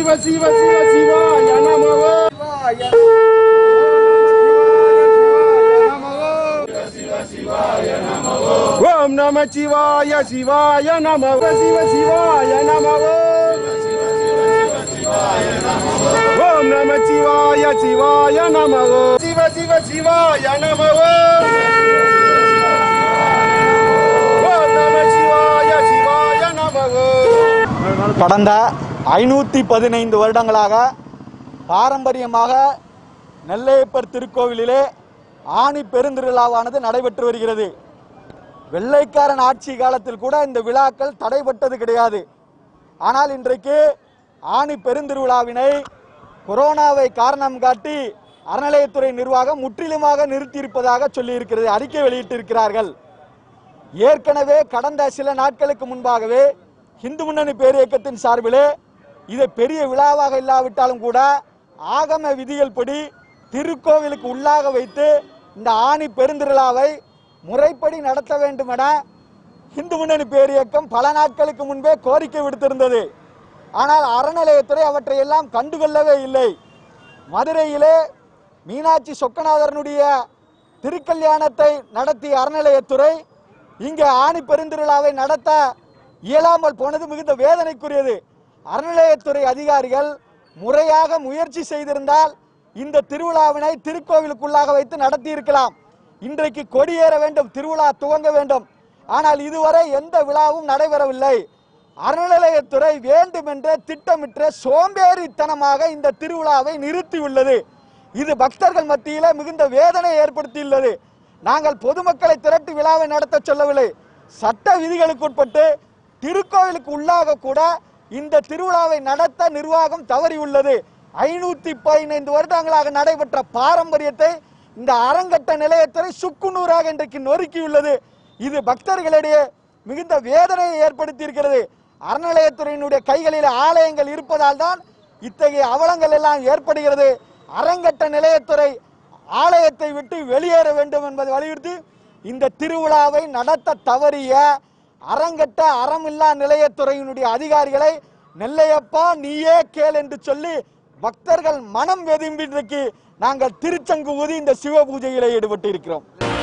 சிவ சிவ சிவ சிவாய நமோ ஓம் நம சிவாய சிவாய நம சிவ சிவாய நம ஓம் நம சிவாய சிவாய நம சிவ சிவ சிவாய நம ஓம் நம சிவாய சிவாய நம கடந்த ஐநூற்றி பதினைந்து வருடங்களாக பாரம்பரியமாக நெல்லையப்பர் திருக்கோவிலிலே ஆணி பெருந்திருவிழாவானது நடைபெற்று வருகிறது வெள்ளைக்காரன் ஆட்சி காலத்தில் கூட இந்த விழாக்கள் தடைபட்டது கிடையாது ஆனால் இன்றைக்கு ஆணி பெருந்திருவிழாவினை கொரோனாவை காரணம் காட்டி அறநிலையத்துறை நிர்வாகம் முற்றிலுமாக நிறுத்தியிருப்பதாக சொல்லியிருக்கிறது அறிக்கை வெளியிட்டிருக்கிறார்கள் ஏற்கனவே கடந்த சில நாட்களுக்கு முன்பாகவே இந்து முன்னணி பேரியக்கத்தின் சார்பிலே இதை பெரிய விழாவாக இல்லாவிட்டாலும் கூட ஆகம விதிகள் படி திருக்கோவிலுக்கு உள்ளாக வைத்து இந்த ஆணி பெருந்திருவிழாவை முறைப்படி நடத்த வேண்டும் என இந்து முன்னணி பேரியக்கம் பல நாட்களுக்கு முன்பே கோரிக்கை விடுத்திருந்தது ஆனால் அறநிலையத்துறை அவற்றை எல்லாம் கண்டுகொள்ளவே இல்லை மதுரையிலே மீனாட்சி சொக்கநாதரனுடைய திருக்கல்யாணத்தை நடத்திய அறநிலையத்துறை இங்கே ஆணி பெருந்திருவிழாவை நடத்த இயலாமல் போனது மிகுந்த வேதனைக்குரியது அறநிலையத்துறை அதிகாரிகள் முறையாக முயற்சி செய்திருந்தால் இந்த திருவிழாவினை திருக்கோவிலுக்குள்ளாக வைத்து நடத்தி இருக்கலாம் இன்றைக்கு கொடியேற வேண்டும் திருவிழா துவங்க வேண்டும் ஆனால் இதுவரை எந்த விழாவும் நடைபெறவில்லை அறநிலையத்துறை வேண்டுமென்றே திட்டமிட்டு சோம்பேறித்தனமாக இந்த திருவிழாவை நிறுத்தியுள்ளது இது பக்தர்கள் மத்தியில மிகுந்த வேதனை ஏற்படுத்தியுள்ளது நாங்கள் பொதுமக்களை திரட்டி விழாவை நடத்த சொல்லவில்லை சட்ட விதிகளுக்கு உட்பட்டு திருக்கோவிலுக்கு உள்ளாக கூட இந்த திருவிழாவை நடத்த நிர்வாகம் தவறியுள்ளது ஐநூத்தி பதினைந்து வருடங்களாக நடைபெற்ற பாரம்பரியத்தை இந்த அரங்கட்ட நிலையத்துறை சுக்குநூறாக இன்றைக்கு நொறுக்கியுள்ளது இது பக்தர்களிடையே மிகுந்த வேதனையை ஏற்படுத்தி இருக்கிறது அறநிலையத்துறையினுடைய கைகளில் ஆலயங்கள் இருப்பதால் தான் இத்தகைய அவலங்கள் எல்லாம் ஏற்படுகிறது அரங்கட்ட நிலையத்துறை ஆலயத்தை விட்டு வெளியேற வேண்டும் என்பதை வலியுறுத்தி இந்த திருவிழாவை நடத்த தவறிய அரங்கட்ட அறமில்லா நிலையத்துறையினுடைய அதிகாரிகளை நெல்லையப்பா நீயே கேள் என்று சொல்லி பக்தர்கள் மனம் வெதும்பி இன்றைக்கு நாங்கள் திருச்சங்கு ஊதி இந்த சிவ பூஜையில ஈடுபட்டு இருக்கிறோம்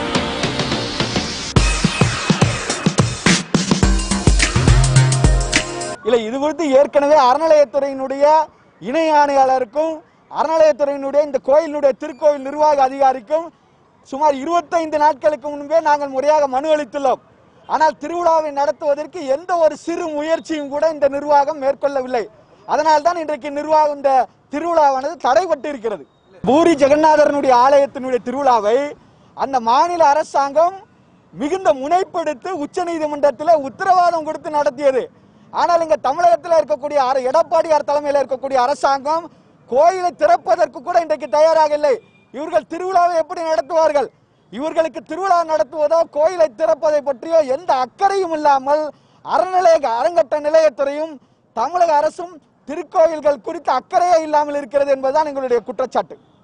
இல்லை இது குறித்து ஏற்கனவே அறநிலையத்துறையினுடைய இணை ஆணையாளருக்கும் அறநிலையத்துறையினுடைய இந்த கோயிலினுடைய திருக்கோயில் நிர்வாக அதிகாரிக்கும் சுமார் இருபத்தைந்து நாட்களுக்கு முன்பே நாங்கள் முறையாக மனு அளித்துள்ளோம் ஆனால் திருவிழாவை நடத்துவதற்கு எந்த ஒரு சிறு முயற்சியும் கூட இந்த நிர்வாகம் மேற்கொள்ளவில்லை அதனால்தான் இன்றைக்கு நிர்வாகம் இந்த திருவிழாவானது தடைபட்டு இருக்கிறது பூரி ஜெகநாதரனுடைய ஆலயத்தினுடைய திருவிழாவை அந்த மாநில அரசாங்கம் மிகுந்த முனைப்பெடுத்து உச்சநீதிமன்றத்தில் உத்தரவாதம் கொடுத்து நடத்தியது ஆனால் இங்க தமிழகத்தில் இருக்கக்கூடிய அர- எடப்பாடியார் தலைமையில் இருக்கக்கூடிய அரசாங்கம் கோயிலை திறப்பதற்கு கூட இன்றைக்கு தயாராக இல்லை இவர்கள் திருவிழாவை எப்படி நடத்துவார்கள் இவர்களுக்கு திருவிழா நடத்துவதோ கோயிலை திறப்பதை பற்றியோ எந்த அக்கறையும் இல்லாமல் அறநிலைய அரங்கட்ட நிலையத்துறையும் தமிழக அரசும் திருக்கோயில்கள் குறித்து அக்கறையே இல்லாமல் இருக்கிறது என்பதுதான் எங்களுடைய குற்றச்சாட்டு